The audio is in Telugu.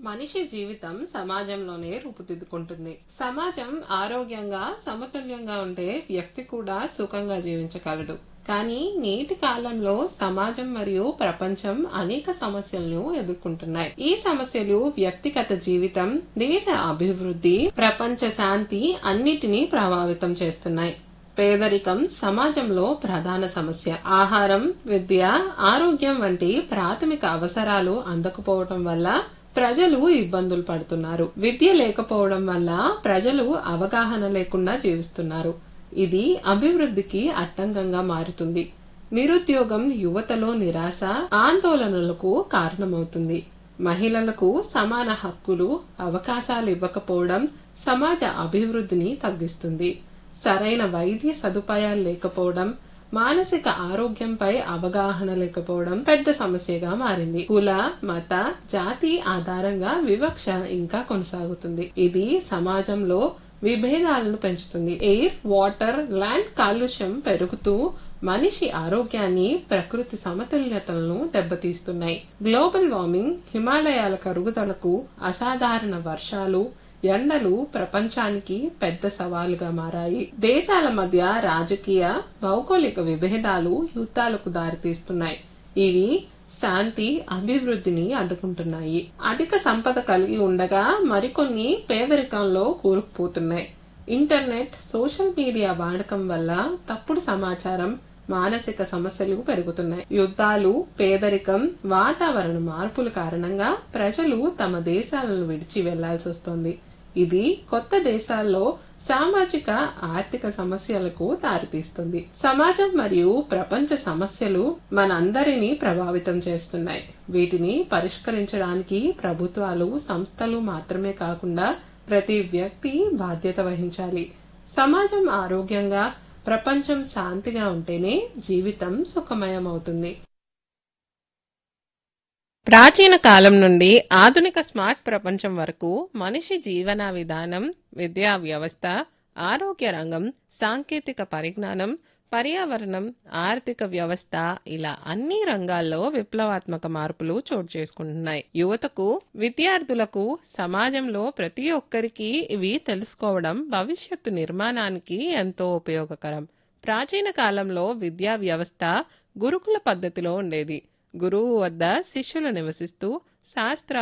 మనిషి జీవితం సమాజంలోనే రూపుదిద్దుకుంటుంది సమాజం ఆరోగ్యంగా సమతుల్యంగా ఉంటే వ్యక్తి కూడా సుఖంగా జీవించగలడు కానీ నేటి కాలంలో సమాజం మరియు ప్రపంచం అనేక సమస్యలను ఎదుర్కొంటున్నాయి ఈ సమస్యలు వ్యక్తిగత జీవితం దేశ అభివృద్ధి ప్రపంచ శాంతి అన్నిటినీ ప్రభావితం చేస్తున్నాయి పేదరికం సమాజంలో ప్రధాన సమస్య ఆహారం విద్య ఆరోగ్యం వంటి ప్రాథమిక అవసరాలు అందకపోవటం వల్ల ప్రజలు ఇబ్బందులు పడుతున్నారు విద్య లేకపోవడం వల్ల ప్రజలు అవగాహన లేకుండా జీవిస్తున్నారు ఇది అభివృద్ధికి అడ్డంకంగా మారుతుంది నిరుద్యోగం యువతలో నిరాశ ఆందోళనలకు కారణమవుతుంది మహిళలకు సమాన హక్కులు అవకాశాలు ఇవ్వకపోవడం సమాజ అభివృద్ధిని తగ్గిస్తుంది సరైన వైద్య సదుపాయాలు లేకపోవడం మానసిక ఆరోగ్యంపై అవగాహన లేకపోవడం పెద్ద సమస్యగా మారింది కుల మత జాతి ఆధారంగా వివక్ష ఇంకా కొనసాగుతుంది ఇది సమాజంలో విభేదాలను పెంచుతుంది ఎయిర్ వాటర్ ల్యాండ్ కాలుష్యం పెరుగుతూ మనిషి ఆరోగ్యాన్ని ప్రకృతి సమతుల్యతలను దెబ్బతీస్తున్నాయి గ్లోబల్ వార్మింగ్ హిమాలయాల కరుగుదలకు అసాధారణ వర్షాలు ఎండలు ప్రపంచానికి పెద్ద సవాలుగా మారాయి దేశాల మధ్య రాజకీయ భౌగోళిక విభేదాలు యుద్ధాలకు దారితీస్తున్నాయి ఇవి శాంతి అభివృద్ధిని అడ్డుకుంటున్నాయి అధిక సంపద కలిగి ఉండగా మరికొన్ని పేదరికంలో కూరుకుపోతున్నాయి ఇంటర్నెట్ సోషల్ మీడియా వాడకం వల్ల తప్పుడు సమాచారం మానసిక సమస్యలు పెరుగుతున్నాయి యుద్ధాలు పేదరికం వాతావరణ మార్పుల కారణంగా ప్రజలు తమ దేశాలను విడిచి వెళ్లాల్సి వస్తోంది ఇది కొత్త దేశాల్లో సామాజిక ఆర్థిక సమస్యలకు దారితీస్తుంది సమాజం మరియు ప్రపంచ సమస్యలు మనందరినీ ప్రభావితం చేస్తున్నాయి వీటిని పరిష్కరించడానికి ప్రభుత్వాలు సంస్థలు మాత్రమే కాకుండా ప్రతి వ్యక్తి బాధ్యత వహించాలి సమాజం ఆరోగ్యంగా ప్రపంచం శాంతిగా ఉంటేనే జీవితం సుఖమయమవుతుంది ప్రాచీన కాలం నుండి ఆధునిక స్మార్ట్ ప్రపంచం వరకు మనిషి జీవన విధానం విద్యా వ్యవస్థ ఆరోగ్య రంగం సాంకేతిక పరిజ్ఞానం పర్యావరణం ఆర్థిక వ్యవస్థ ఇలా అన్ని రంగాల్లో విప్లవాత్మక మార్పులు చోటు చేసుకుంటున్నాయి యువతకు విద్యార్థులకు సమాజంలో ప్రతి ఒక్కరికి ఇవి తెలుసుకోవడం భవిష్యత్తు నిర్మాణానికి ఎంతో ఉపయోగకరం ప్రాచీన కాలంలో విద్యా వ్యవస్థ గురుకుల పద్ధతిలో ఉండేది గురువు వద్ద శిష్యులు నివసిస్తూ శాస్త్ర